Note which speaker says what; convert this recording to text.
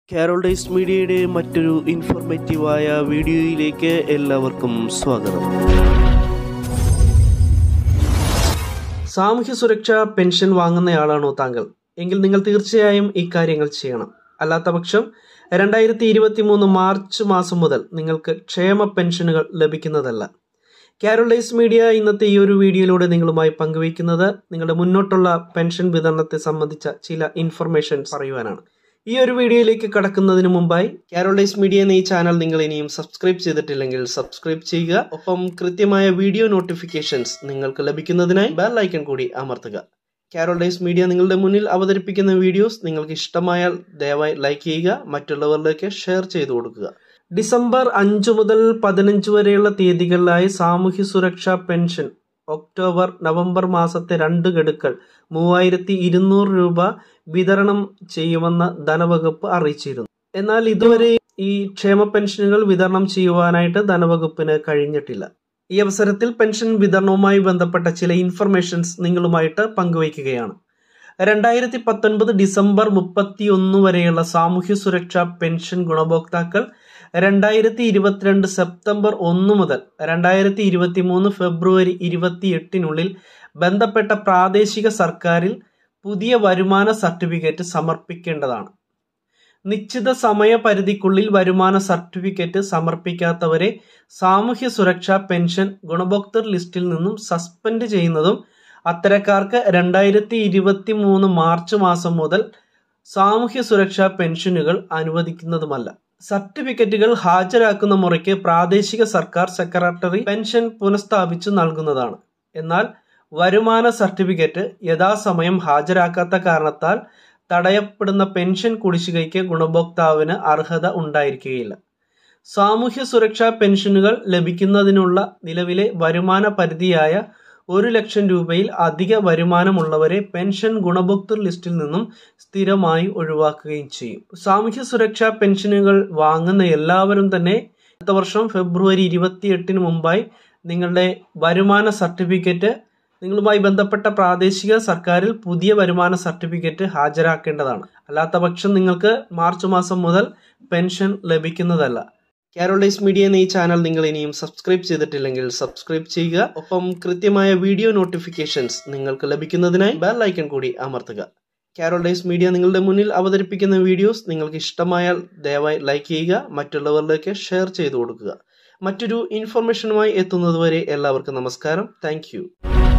Speaker 1: Carol days മീഡിയയുടെ മറ്റൊരു ഇൻഫോർമേറ്റീവായ വീഡിയോയിലേക്ക് എല്ലാവർക്കും സ്വാഗതം സാമൂഹ്യ സുരക്ഷാ പെൻഷൻ വാങ്ങുന്നയാളാണോ താങ്കൾ എങ്കിൽ നിങ്ങൾ തീർച്ചയായും ഈ കാര്യങ്ങൾ ചെയ്യണം അല്ലാത്ത പക്ഷം രണ്ടായിരത്തി ഇരുപത്തി മൂന്ന് മാർച്ച് മാസം മുതൽ നിങ്ങൾക്ക് ക്ഷേമ പെൻഷനുകൾ ലഭിക്കുന്നതല്ല കാരോൾ ഡേയ്സ് മീഡിയ ഇന്നത്തെ ഈ ഒരു വീഡിയോയിലൂടെ നിങ്ങളുമായി പങ്കുവയ്ക്കുന്നത് നിങ്ങളുടെ മുന്നോട്ടുള്ള പെൻഷൻ വിതരണത്തെ സംബന്ധിച്ച ചില ഇൻഫർമേഷൻസ് പറയുവാനാണ് ഈ ഒരു വീഡിയോയിലേക്ക് കടക്കുന്നതിന് മുമ്പായി കാരോളൈസ് മീഡിയ എന്ന ഈ ചാനൽ നിങ്ങൾ ഇനിയും സബ്സ്ക്രൈബ് ചെയ്തിട്ടില്ലെങ്കിൽ സബ്സ്ക്രൈബ് ചെയ്യുക ഒപ്പം കൃത്യമായ വീഡിയോ നോട്ടിഫിക്കേഷൻസ് നിങ്ങൾക്ക് ലഭിക്കുന്നതിനായി ബെൽ ഐക്കൺ കൂടി അമർത്തുക കാരോളൈസ് മീഡിയ നിങ്ങളുടെ മുന്നിൽ അവതരിപ്പിക്കുന്ന വീഡിയോസ് നിങ്ങൾക്ക് ഇഷ്ടമായാൽ ദയവായി ലൈക്ക് ചെയ്യുക മറ്റുള്ളവരിലേക്ക് ഷെയർ ചെയ്തു കൊടുക്കുക ഡിസംബർ അഞ്ചു മുതൽ പതിനഞ്ച് വരെയുള്ള തീയതികളിലായി സാമൂഹ്യ സുരക്ഷാ പെൻഷൻ ഒക്ടോബർ നവംബർ മാസത്തെ രണ്ട് ഗഡുക്കൾ മൂവായിരത്തി ഇരുന്നൂറ് രൂപ വിതരണം ചെയ്യുമെന്ന് ധനവകുപ്പ് അറിയിച്ചിരുന്നു എന്നാൽ ഇതുവരെ ഈ ക്ഷേമ പെൻഷനുകൾ വിതരണം ചെയ്യുവാനായിട്ട് ധനവകുപ്പിന് കഴിഞ്ഞിട്ടില്ല ഈ അവസരത്തിൽ പെൻഷൻ വിതരണവുമായി ബന്ധപ്പെട്ട ചില ഇൻഫർമേഷൻസ് നിങ്ങളുമായിട്ട് പങ്കുവയ്ക്കുകയാണ് രണ്ടായിരത്തി പത്തൊൻപത് ഡിസംബർ മുപ്പത്തി ഒന്ന് വരെയുള്ള സാമൂഹ്യ സുരക്ഷാ പെൻഷൻ ഗുണഭോക്താക്കൾ രണ്ടായിരത്തി ഇരുപത്തിരണ്ട് സെപ്റ്റംബർ ഒന്ന് മുതൽ രണ്ടായിരത്തി ഇരുപത്തി മൂന്ന് ഫെബ്രുവരി ഇരുപത്തി എട്ടിനുള്ളിൽ ബന്ധപ്പെട്ട പ്രാദേശിക സർക്കാരിൽ പുതിയ വരുമാന സർട്ടിഫിക്കറ്റ് സമർപ്പിക്കേണ്ടതാണ് നിശ്ചിത സമയപരിധിക്കുള്ളിൽ വരുമാന സർട്ടിഫിക്കറ്റ് സമർപ്പിക്കാത്തവരെ സാമൂഹ്യ സുരക്ഷാ പെൻഷൻ ഗുണഭോക്തൃ ലിസ്റ്റിൽ നിന്നും സസ്പെൻഡ് ചെയ്യുന്നതും അത്തരക്കാർക്ക് രണ്ടായിരത്തി ഇരുപത്തി മൂന്ന് മാർച്ച് മാസം മുതൽ സാമൂഹ്യ സുരക്ഷാ പെൻഷനുകൾ അനുവദിക്കുന്നതുമല്ല സർട്ടിഫിക്കറ്റുകൾ ഹാജരാക്കുന്ന മുറയ്ക്ക് പ്രാദേശിക സർക്കാർ സെക്രട്ടറി പെൻഷൻ പുനഃസ്ഥാപിച്ചു നൽകുന്നതാണ് എന്നാൽ വരുമാന സർട്ടിഫിക്കറ്റ് യഥാസമയം ഹാജരാക്കാത്ത കാരണത്താൽ തടയപ്പെടുന്ന പെൻഷൻ കുടിശ്ശികയ്ക്ക് ഗുണഭോക്താവിന് അർഹത ഉണ്ടായിരിക്കുകയില്ല സാമൂഹ്യ സുരക്ഷാ പെൻഷനുകൾ ലഭിക്കുന്നതിനുള്ള നിലവിലെ വരുമാന പരിധിയായ ഒരു ലക്ഷം രൂപയിൽ അധിക വരുമാനമുള്ളവരെ പെൻഷൻ ഗുണഭോക്തൃ ലിസ്റ്റിൽ നിന്നും സ്ഥിരമായി ഒഴിവാക്കുകയും ചെയ്യും സാമൂഹ്യ സുരക്ഷാ പെൻഷനുകൾ വാങ്ങുന്ന എല്ലാവരും തന്നെ അടുത്ത വർഷം ഫെബ്രുവരി ഇരുപത്തിയെട്ടിന് മുമ്പായി നിങ്ങളുടെ വരുമാന സർട്ടിഫിക്കറ്റ് നിങ്ങളുമായി ബന്ധപ്പെട്ട പ്രാദേശിക സർക്കാരിൽ പുതിയ വരുമാന സർട്ടിഫിക്കറ്റ് ഹാജരാക്കേണ്ടതാണ് അല്ലാത്ത പക്ഷം നിങ്ങൾക്ക് മാർച്ച് മാസം മുതൽ പെൻഷൻ ലഭിക്കുന്നതല്ല കാരോളൈസ് മീഡിയ എന്ന ഈ ചാനൽ നിങ്ങൾ ഇനിയും സബ്സ്ക്രൈബ് ചെയ്തിട്ടില്ലെങ്കിൽ സബ്സ്ക്രൈബ് ചെയ്യുക ഒപ്പം കൃത്യമായ വീഡിയോ നോട്ടിഫിക്കേഷൻസ് നിങ്ങൾക്ക് ലഭിക്കുന്നതിനായി ബെൽ ഐക്കൺ കൂടി അമർത്തുക കാരോളൈസ് മീഡിയ നിങ്ങളുടെ മുന്നിൽ അവതരിപ്പിക്കുന്ന വീഡിയോസ് നിങ്ങൾക്ക് ഇഷ്ടമായാൽ ദയവായി ലൈക്ക് ചെയ്യുക മറ്റുള്ളവരിലേക്ക് ഷെയർ ചെയ്തു കൊടുക്കുക മറ്റൊരു ഇൻഫർമേഷനുമായി എത്തുന്നതുവരെ എല്ലാവർക്കും നമസ്കാരം താങ്ക്